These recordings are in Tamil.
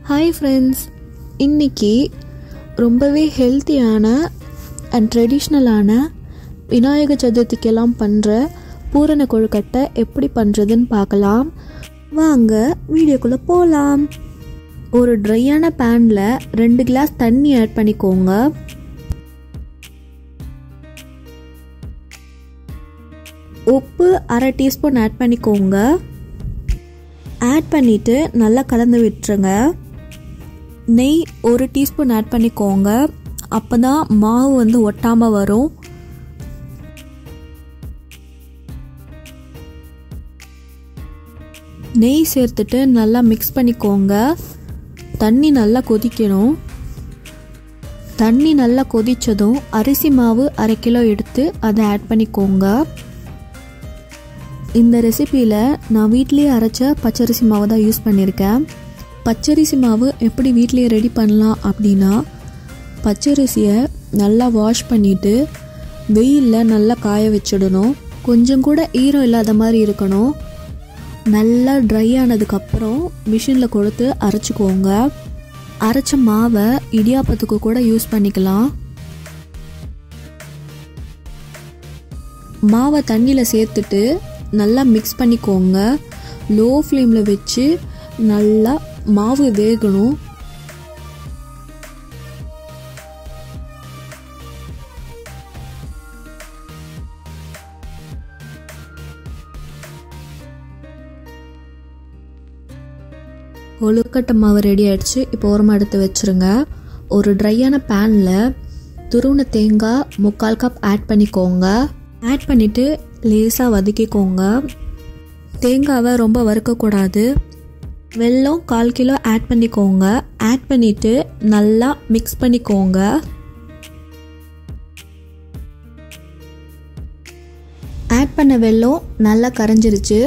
ஹாய் ஃப்ரெண்ட்ஸ் இன்னைக்கு ரொம்பவே ஹெல்த்தியான அண்ட் ட்ரெடிஷ்னலான விநாயக சதுர்த்திக்கெல்லாம் பண்ணுற பூரண கொழுக்கட்டை எப்படி பண்ணுறதுன்னு பார்க்கலாம் வாங்க வீடியோக்குள்ளே போகலாம் ஒரு ட்ரையான பேனில் ரெண்டு கிளாஸ் தண்ணி ஆட் பண்ணிக்கோங்க உப்பு அரை டீஸ்பூன் ஆட் பண்ணிக்கோங்க ஆட் பண்ணிவிட்டு நல்லா கலந்து விட்டுருங்க நெய் ஒரு டீஸ்பூன் ஆட் பண்ணிக்கோங்க அப்போ தான் மாவு வந்து ஒட்டாமல் வரும் நெய் சேர்த்துட்டு நல்லா மிக்ஸ் பண்ணிக்கோங்க தண்ணி நல்லா கொதிக்கணும் தண்ணி நல்லா கொதித்ததும் அரிசி மாவு அரை கிலோ எடுத்து அதை ஆட் பண்ணிக்கோங்க இந்த ரெசிப்பியில் நான் வீட்லேயே அரைச்ச பச்சரிசி மாவு தான் யூஸ் பண்ணியிருக்கேன் பச்சரிசி மாவு எப்படி வீட்லேயே ரெடி பண்ணலாம் அப்படின்னா பச்சரிசியை நல்லா வாஷ் பண்ணிவிட்டு வெயிலில் நல்லா காய வச்சிடணும் கொஞ்சம் கூட ஈரம் இல்லாத மாதிரி இருக்கணும் நல்லா ட்ரை ஆனதுக்கப்புறம் மிஷினில் கொடுத்து அரைச்சிக்கோங்க அரைச்ச மாவை இடியாப்பத்துக்கு கூட யூஸ் பண்ணிக்கலாம் மாவை தண்ணியில் சேர்த்துட்டு நல்லா மிக்ஸ் பண்ணிக்கோங்க லோ ஃப்ளேமில் வச்சு நல்லா மாவு வேகணும் கொழுக்கட்டை மாவு ரெடி ஆயிடுச்சு இப்போ ஓரமாக எடுத்து வச்சுருங்க ஒரு ட்ரையான பேனில் துருவன தேங்காய் முக்கால் கப் ஆட் பண்ணிக்கோங்க ஆட் பண்ணிவிட்டு லேசாக வதக்கிக்கோங்க தேங்காவை ரொம்ப வறுக்கக்கூடாது வெல்லம் கால் கிலோ ஆட் பண்ணிக்கோங்க ஆட் பண்ணிவிட்டு நல்லா மிக்ஸ் பண்ணிக்கோங்க ஆட் பண்ண வெல்லம் நல்லா கரைஞ்சிருச்சு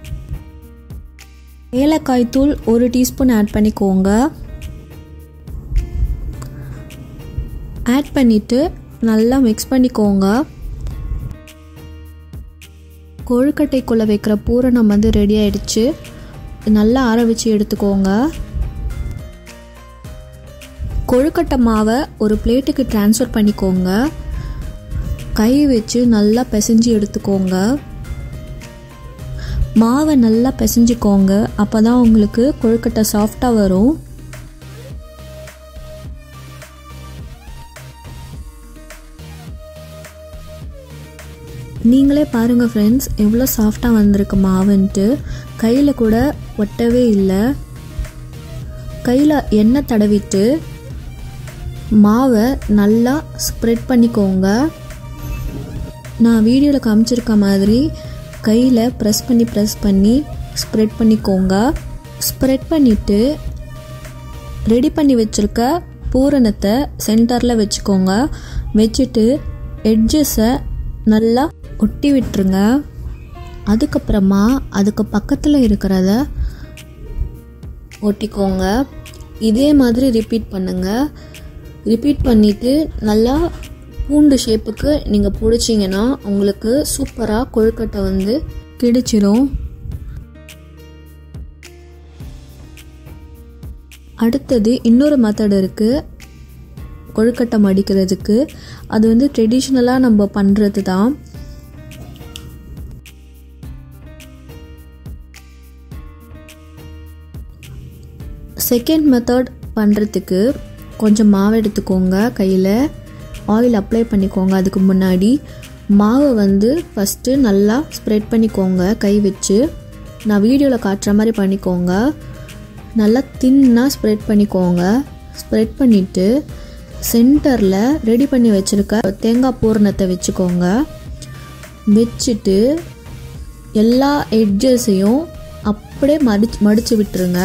ஏலக்காய் தூள் ஒரு டீஸ்பூன் ஆட் பண்ணிக்கோங்க ஆட் பண்ணிவிட்டு நல்லா மிக்ஸ் பண்ணிக்கோங்க கொழுக்கட்டைக்குள்ளே வைக்கிற பூரணம் வந்து ரெடி ஆயிடுச்சு நல்லா ஆற வச்சு எடுத்துக்கோங்க கொழுக்கட்டை மாவை ஒரு பிளேட்டுக்கு ட்ரான்ஸ்ஃபர் பண்ணிக்கோங்க கை வச்சு நல்லா பிசைஞ்சு எடுத்துக்கோங்க மாவை நல்லா பிசைஞ்சிக்கோங்க அப்போ தான் உங்களுக்கு கொழுக்கட்டை சாஃப்டாக வரும் நீங்களே பாருங்கள் ஃப்ரெண்ட்ஸ் எவ்வளோ சாஃப்டாக வந்திருக்கு மாவுன்ட்டு கையில் கூட ஒட்டவே இல்லை கையில் எண்ணெய் தடவிட்டு மாவை நல்லா ஸ்ப்ரெட் பண்ணிக்கோங்க நான் வீடியோவில் காமிச்சிருக்க மாதிரி கையில் ப்ரெஸ் பண்ணி ப்ரெஸ் பண்ணி ஸ்ப்ரெட் பண்ணிக்கோங்க ஸ்ப்ரெட் பண்ணிவிட்டு ரெடி பண்ணி வச்சுருக்க பூரணத்தை சென்டரில் வச்சுக்கோங்க வச்சுட்டு எட்ஜஸை நல்லா ஒட்டி விட்டுருங்க அதுக்கப்புறமா அதுக்கு பக்கத்தில் இருக்கிறத ஒட்டிக்கோங்க இதே மாதிரி ரிப்பீட் பண்ணுங்கள் ரிப்பீட் பண்ணிவிட்டு நல்லா பூண்டு ஷேப்புக்கு நீங்கள் பிடிச்சிங்கன்னா உங்களுக்கு சூப்பராக கொழுக்கட்டை வந்து கிடைச்சிரும் அடுத்தது இன்னொரு மெத்தட் இருக்குது கொழுக்கட்டை மடிக்கிறதுக்கு அது வந்து ட்ரெடிஷ்னலாக நம்ம பண்ணுறது தான் செகண்ட் மெத்தட் பண்ணுறதுக்கு கொஞ்சம் மாவு எடுத்துக்கோங்க கையில் ஆயில் அப்ளை பண்ணிக்கோங்க அதுக்கு முன்னாடி மாவை வந்து ஃபஸ்ட்டு நல்லா ஸ்ப்ரெட் பண்ணிக்கோங்க கை வச்சு நான் வீடியோவில் காட்டுற மாதிரி பண்ணிக்கோங்க நல்லா தின்னாக ஸ்ப்ரெட் பண்ணிக்கோங்க ஸ்ப்ரெட் பண்ணிவிட்டு சென்டரில் ரெடி பண்ணி வச்சுருக்க தேங்காய் பூரணத்தை வச்சுக்கோங்க வச்சுட்டு எல்லா எட்ஜஸையும் அப்படியே மடிச்சு மடித்து விட்டுருங்க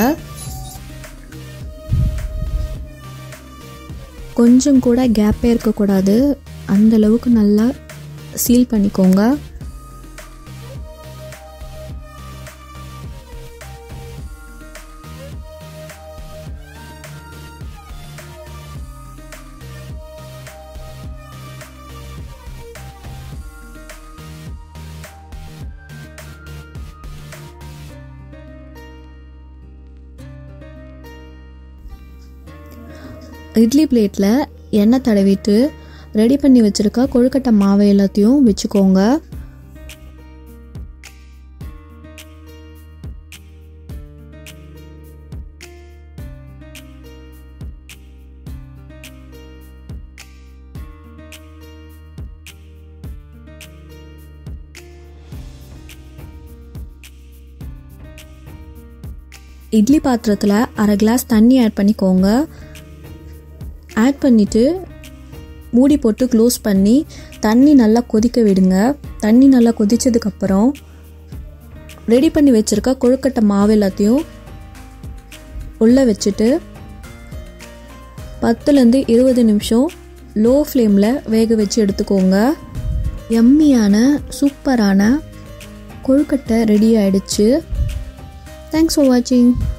கொஞ்சம் கூட கேப்பே இருக்கக்கூடாது அந்த அளவுக்கு நல்லா சீல் பண்ணிக்கோங்க இட்லி பிளேட்டில் எண்ணெய் தடவிட்டு ரெடி பண்ணி வச்சுருக்க கொழுக்கட்டை மாவு எல்லாத்தையும் வச்சுக்கோங்க இட்லி பாத்திரத்தில் அரை கிளாஸ் தண்ணி ஆட் பண்ணிக்கோங்க ஆட் பண்ணிவிட்டு மூடி போட்டு க்ளோஸ் பண்ணி தண்ணி நல்லா கொதிக்க விடுங்க தண்ணி நல்லா கொதிச்சதுக்கப்புறம் ரெடி பண்ணி வச்சுருக்க கொழுக்கட்டை மாவு எல்லாத்தையும் உள்ளே வச்சுட்டு பத்துலேருந்து இருபது நிமிஷம் லோ ஃப்ளேமில் வேக வச்சு எடுத்துக்கோங்க எம்மியான சூப்பரான கொழுக்கட்டை ரெடி ஆயிடுச்சு தேங்க்ஸ் ஃபார் வாட்சிங்